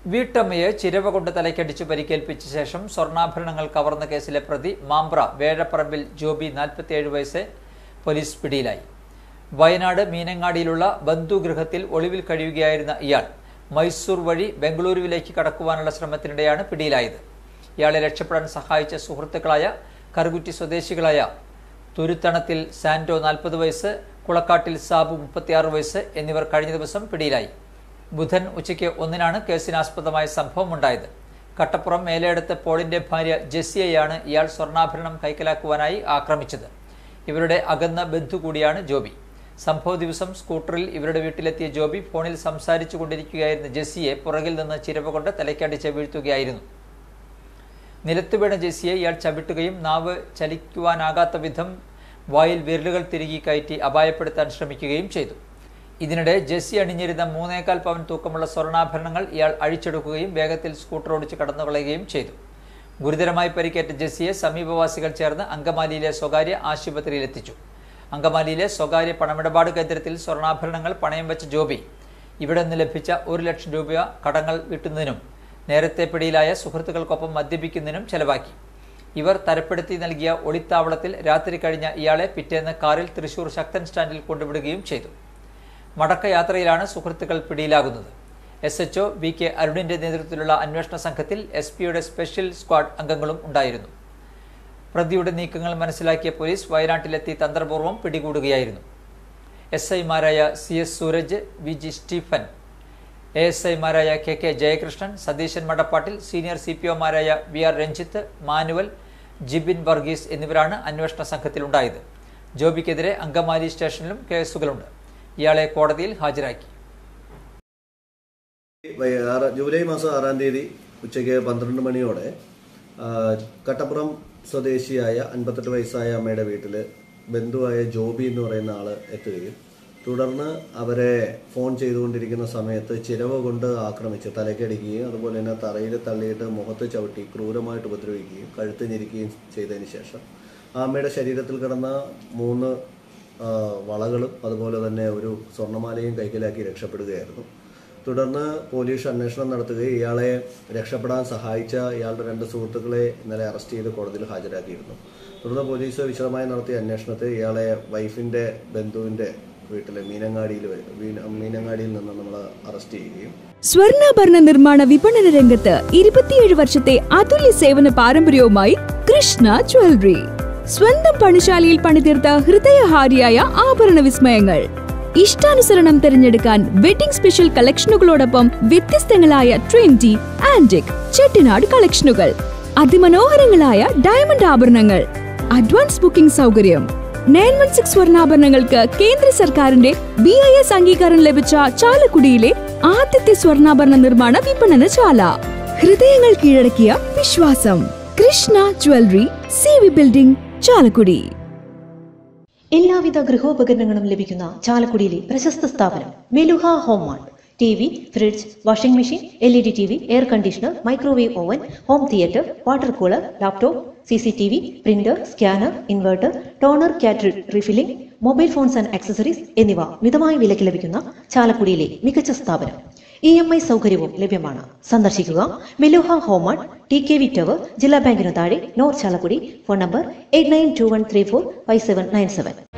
വീട്ടമ്മയെ ചിരവ കൊണ്ട് തലയ്ക്കടിച്ചു പരിക്കേൽപ്പിച്ച ശേഷം സ്വർണ്ണാഭരണങ്ങൾ കവർന്ന കേസിലെ പ്രതി മാമ്പ്ര വേഴപ്പറമ്പിൽ ജോബി നാൽപ്പത്തിയേഴ് വയസ്സ് പോലീസ് പിടിയിലായി വയനാട് മീനങ്ങാടിയിലുള്ള ബന്ധുഗൃഹത്തിൽ ഒളിവിൽ കഴിയുകയായിരുന്ന ഇയാൾ മൈസൂർ വഴി ബംഗളൂരുവിലേക്ക് കടക്കുവാനുള്ള ശ്രമത്തിനിടെയാണ് പിടിയിലായത് ഇയാളെ രക്ഷപ്പെടാൻ സഹായിച്ച സുഹൃത്തുക്കളായ കറുകുറ്റി സ്വദേശികളായ തുരുത്തണത്തിൽ സാന്റോ നാൽപ്പത് വയസ്സ് കുളക്കാട്ടിൽ സാബു മുപ്പത്തിയാറ് വയസ്സ് എന്നിവർ കഴിഞ്ഞ ദിവസം പിടിയിലായി ബുധൻ ഉച്ചയ്ക്ക് ഒന്നിനാണ് കേസിനാസ്പദമായ സംഭവം ഉണ്ടായത് കട്ടപ്പുറം മേലെടുത്ത പോളിന്റെ ഭാര്യ ജെസ്സിയെയാണ് ഇയാൾ സ്വർണ്ണാഭരണം കൈക്കലാക്കുവാനായി ആക്രമിച്ചത് ഇവരുടെ അകന്ന ബന്ധു കൂടിയാണ് ജോബി സംഭവ ദിവസം സ്കൂട്ടറിൽ ഇവരുടെ വീട്ടിലെത്തിയ ജോബി ഫോണിൽ സംസാരിച്ചു കൊണ്ടിരിക്കുകയായിരുന്ന ജെസ്സിയെ പുറകിൽ നിന്ന് ചിരവ കൊണ്ട് തലയ്ക്കടിച്ച് വീഴ്ത്തുകയായിരുന്നു നിലത്ത് വീണ ജെസ്സിയെ ഇയാൾ ചവിട്ടുകയും നാവ് ചലിക്കുവാനാകാത്ത വിധം വായിൽ വിരലുകൾ തിരികെ കയറ്റി അപായപ്പെടുത്താൻ ശ്രമിക്കുകയും ചെയ്തു ഇതിനിടെ ജെസ്സി അണിഞ്ഞിരുന്ന മൂന്നേകാൽ പവൻ തൂക്കമുള്ള സ്വർണ്ണാഭരണങ്ങൾ ഇയാൾ അഴിച്ചെടുക്കുകയും വേഗത്തിൽ സ്കൂട്ടർ ഓടിച്ച് കടന്നുകളയുകയും ചെയ്തു ഗുരുതരമായി പരിക്കേറ്റ ജെസ്സിയെ സമീപവാസികൾ ചേർന്ന് അങ്കമാലിയിലെ സ്വകാര്യ ആശുപത്രിയിൽ എത്തിച്ചു അങ്കമാലിയിലെ സ്വകാര്യ പണമിടപാട് കേന്ദ്രത്തിൽ സ്വർണ്ണാഭരണങ്ങൾ പണയം വെച്ച ജോബി ഇവിടെ നിന്ന് ലഭിച്ച ഒരു ലക്ഷം രൂപ കടങ്ങൾ വീട്ടുന്നതിനും നേരത്തെ പിടിയിലായ സുഹൃത്തുക്കൾക്കൊപ്പം മദ്യപിക്കുന്നതിനും ചെലവാക്കി ഇവർ തരപ്പെടുത്തി നൽകിയ ഒളിത്താവളത്തിൽ രാത്രി കഴിഞ്ഞ ഇയാളെ പിറ്റേന്ന് കാറിൽ തൃശൂർ ശക്തൻ സ്റ്റാൻഡിൽ കൊണ്ടുവിടുകയും ചെയ്തു മടക്കയാത്രയിലാണ് സുഹൃത്തുക്കൾ പിടിയിലാകുന്നത് എസ് എച്ച്ഒ വി കെ അരുണിന്റെ നേതൃത്വത്തിലുള്ള അന്വേഷണ സംഘത്തിൽ എസ് പിയുടെ സ്പെഷ്യൽ സ്ക്വാഡ് അംഗങ്ങളും ഉണ്ടായിരുന്നു പ്രതിയുടെ നീക്കങ്ങൾ മനസ്സിലാക്കിയ പോലീസ് വയനാട്ടിലെത്തി തന്ത്രപൂർവ്വം പിടികൂടുകയായിരുന്നു എസ് ഐമാരായ C S Sooraj V G Stephen A S ഐമാരായ K K Jayakrishnan Satheesan Madappattil senior C P ഒമാരായ V R Ranjith Manuel Jibin Varghese എന്നിവരാണ് അന്വേഷണ സംഘത്തിലുണ്ടായത് ജോബിക്കെതിരെ അങ്കമാലി സ്റ്റേഷനിലും കേസുകളുണ്ട് ഇയാളെ കോടതിയിൽ ഹാജരാക്കി വൈ- ആറ്- ജൂലൈ മാസം ആറാം തീയതി ഉച്ചയ്ക്ക് പന്ത്രണ്ട് മണിയോടെ ആ, കട്ടപ്പുറം സ്വദേശിയായ അൻപത്തെട്ട് വയസ്സായ അമ്മയുടെ വീട്ടിൽ ബന്ധുവായ ജോബി എന്ന് പറയുന്ന ആള് എത്തുകയും തുടർന്ന് അവരെ ഫോൺ ചെയ്തുകൊണ്ടിരിക്കുന്ന സമയത്ത് ചിരവ കൊണ്ട് ആക്രമിച്ച് തലക്കടിക്കുകയും അതുപോലെ തന്നെ തറയിൽ തള്ളിയിട്ട് മുഖത്ത് ചവിട്ടി ക്രൂരമായിട്ട് ഉപദ്രവിക്കുകയും കഴുത്ത് ഞെരിക്കുകയും ചെയ്തതിന് ശേഷം ആ അമ്മയുടെ ശരീരത്തിൽ കിടന്ന മൂന്ന് ആ, വളകളും അതുപോലെ തന്നെ ഒരു സ്വർണ്ണമാലയും കൈക്കലാക്കി രക്ഷപ്പെടുകയായിരുന്നു തുടർന്ന് പോലീസ് അന്വേഷണം നടത്തുകയും ഇയാളെ രക്ഷപ്പെടാൻ സഹായിച്ച ഇയാളുടെ രണ്ട് സുഹൃത്തുക്കളെ ഇന്നലെ അറസ്റ്റ് ചെയ്ത് കോടതിയിൽ ഹാജരാക്കിയിരുന്നു തുടർന്ന് പോലീസ് വിശദമായി നടത്തിയ അന്വേഷണത്തിൽ ഇയാളെ വൈഫിന്റെ ബന്ധുവിന്റെ വീട്ടിലെ മീനങ്ങാടിയിൽ വ- മീന- മീനങ്ങാടിയിൽ നിന്ന് നമ്മൾ അറസ്റ്റ് ചെയ്യുകയും സ്വർണ്ണാഭരണ നിർമ്മാണ വിപണന രംഗത്ത് ഇരുപത്തിയേഴ് വർഷത്തെ അതുല്യ സേവന പാരമ്പര്യവുമായി കൃഷ്ണ ജ്വല്ലറി സ്വന്തം പണിശാലയിൽ പണിതീർത്ത ഹൃദയഹാരിയായ ആഭരണ വിസ്മയങ്ങൾ ഇഷ്ടാനുസരണം തിരഞ്ഞെടുക്കാൻ വെഡിംഗ് സ്പെഷ്യൽ കളക്ഷനുകളോടൊപ്പം വ്യത്യസ്തങ്ങളായ ട്രെൻഡി ആന്റിക് ചെട്ടിനാട് കളക്ഷനുകൾ അതിമനോഹരങ്ങളായ ഡയമണ്ട് ആഭരണങ്ങൾ അഡ്വാൻസ് ബുക്കിംഗ് സൗകര്യം നയൻ വൺ സിക്സ് സ്വർണ്ണാഭരണങ്ങൾക്ക് കേന്ദ്ര സർക്കാരിന്റെ ബി ഐ എസ് അംഗീകാരം ലഭിച്ച ചാലക്കുടിയിലെ ആദ്യത്തെ സ്വർണ്ണാഭരണ നിർമ്മാണ വിപണനശാല ഹൃദയങ്ങൾ കീഴടക്കിയ വിശ്വാസം Krishna jewellery C V building Chalakudy എല്ലാവിധ ഗൃഹോപകരണങ്ങളും ലഭിക്കുന്ന ചാലക്കുടിയിലെ പ്രശസ്ത സ്ഥാപനം Meluha home mart T V fridge washing machine L E D T V air conditioner microwave oven home theatre water cooler laptop C C T V printer scanner inverter toner cartridge refilling mobile phones and accessories എന്നിവ മിതമായ വിലയ്ക്ക് ലഭിക്കുന്ന ചാലക്കുടിയിലെ മികച്ച സ്ഥാപനം E M I സൗകര്യവും ലഭ്യമാണ് സന്ദർശിക്കുക Meluha home mart T K V tower ജില്ലാ ബാങ്കിനു താഴെ north Chalakudy phone number eight nine two one three four five seven nine seven